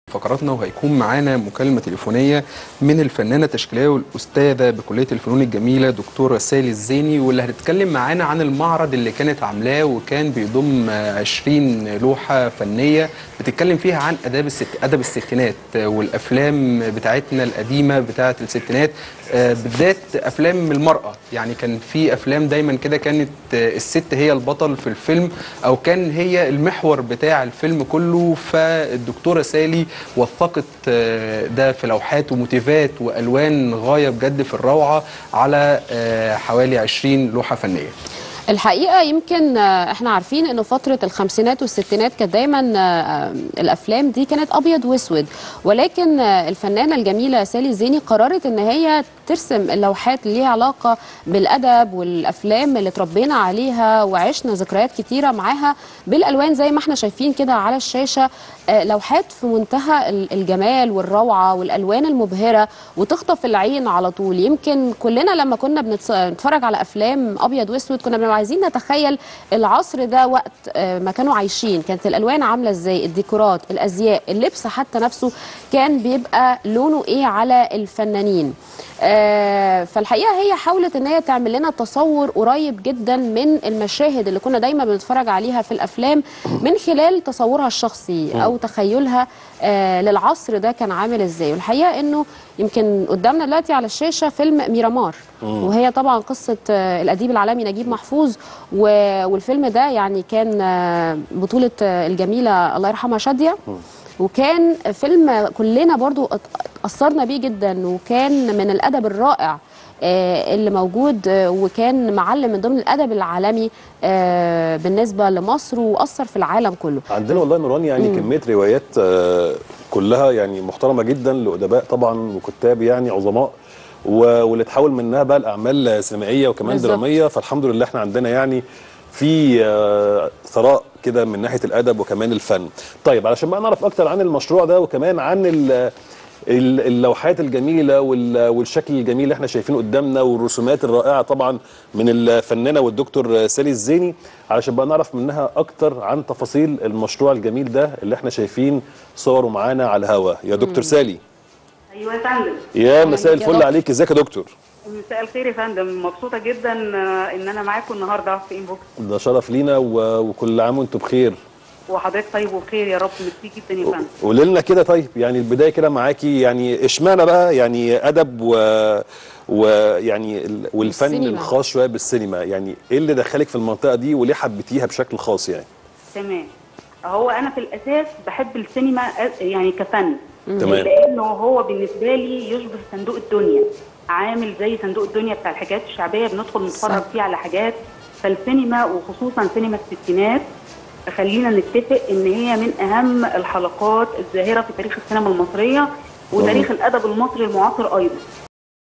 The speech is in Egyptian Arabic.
فقراتنا وهيكون معانا مكالمة تليفونية من الفنانة التشكيلية والأستاذة بكلية الفنون الجميلة دكتورة سالي الزيني واللي هتتكلم معانا عن المعرض اللي كانت عاملاه وكان بيضم 20 لوحة فنية بتتكلم فيها عن أداب الست أدب الستينات والأفلام بتاعتنا القديمة بتاعة الستينات بالذات أفلام المرأة يعني كان في أفلام دايما كده كانت الست هي البطل في الفيلم أو كان هي المحور بتاع الفيلم كله فالدكتورة سالي وثقت ده في لوحات وموتيفات والوان غايه بجد في الروعه على حوالي 20 لوحه فنيه الحقيقه يمكن احنا عارفين انه فتره الخمسينات والستينات كانت دايما الافلام دي كانت ابيض واسود ولكن الفنانه الجميله سالي زيني قررت ان هي ترسم اللوحات اللي ليها علاقه بالادب والافلام اللي اتربينا عليها وعشنا ذكريات كتيره معاها بالالوان زي ما احنا شايفين كده على الشاشه لوحات في منتهى الجمال والروعه والالوان المبهره وتخطف العين على طول يمكن كلنا لما كنا بنتفرج على افلام ابيض واسود كنا بنبقى عايزين نتخيل العصر ده وقت ما كانوا عايشين كانت الالوان عامله ازاي الديكورات الازياء اللبس حتى نفسه كان بيبقى لونه ايه على الفنانين آه فالحقيقه هي حاولت ان هي تعمل لنا تصور قريب جدا من المشاهد اللي كنا دايما بنتفرج عليها في الافلام من خلال تصورها الشخصي او تخيلها آه للعصر ده كان عامل ازاي والحقيقه انه يمكن قدامنا دلوقتي على الشاشه فيلم ميرامار وهي طبعا قصه آه الاديب العالمي نجيب محفوظ والفيلم ده يعني كان بطوله الجميله الله يرحمها شاديه وكان فيلم كلنا برضو أثرنا بيه جدا وكان من الأدب الرائع اللي موجود وكان معلم من ضمن الادب العالمي بالنسبه لمصر واثر في العالم كله عندنا والله نوران يعني مم. كميه روايات كلها يعني محترمه جدا لادباء طبعا وكتاب يعني عظماء واللي تحول منها بقى الاعمال سينمائيه وكمان بالزبط. دراميه فالحمد لله احنا عندنا يعني في ثراء كده من ناحيه الادب وكمان الفن. طيب علشان بقى نعرف اكتر عن المشروع ده وكمان عن اللوحات الجميله والشكل الجميل اللي احنا شايفينه قدامنا والرسومات الرائعه طبعا من الفنانه والدكتور سالي الزيني علشان بقى نعرف منها اكتر عن تفاصيل المشروع الجميل ده اللي احنا شايفين صوره معانا على الهوا يا دكتور سالي. ايوه يا فندم. يا مساء الفل عليك ازيك يا دكتور؟ مساء الخير يا فندم مبسوطه جدا ان انا معاكم النهارده في انبوكس ده شرف لينا وكل عام وانتم بخير وحضرتك طيب وبخير يا رب ميرسي جدا يا فندم قولي لنا كده طيب يعني البدايه كده معاكي يعني اشمعنى بقى يعني ادب و ويعني والفن السينما. الخاص شويه بالسينما يعني ايه اللي دخلك في المنطقه دي وليه حبيتيها بشكل خاص يعني تمام هو انا في الاساس بحب السينما يعني كفن تمام لانه هو بالنسبه لي يشبه صندوق الدنيا عامل زي صندوق الدنيا بتاع الحكايات الشعبيه بندخل نتفرج فيه على حاجات فالسينما وخصوصا سينما الستينات خلينا نتفق ان هي من اهم الحلقات الزاهره في تاريخ السينما المصريه وتاريخ الادب المصري المعاصر ايضا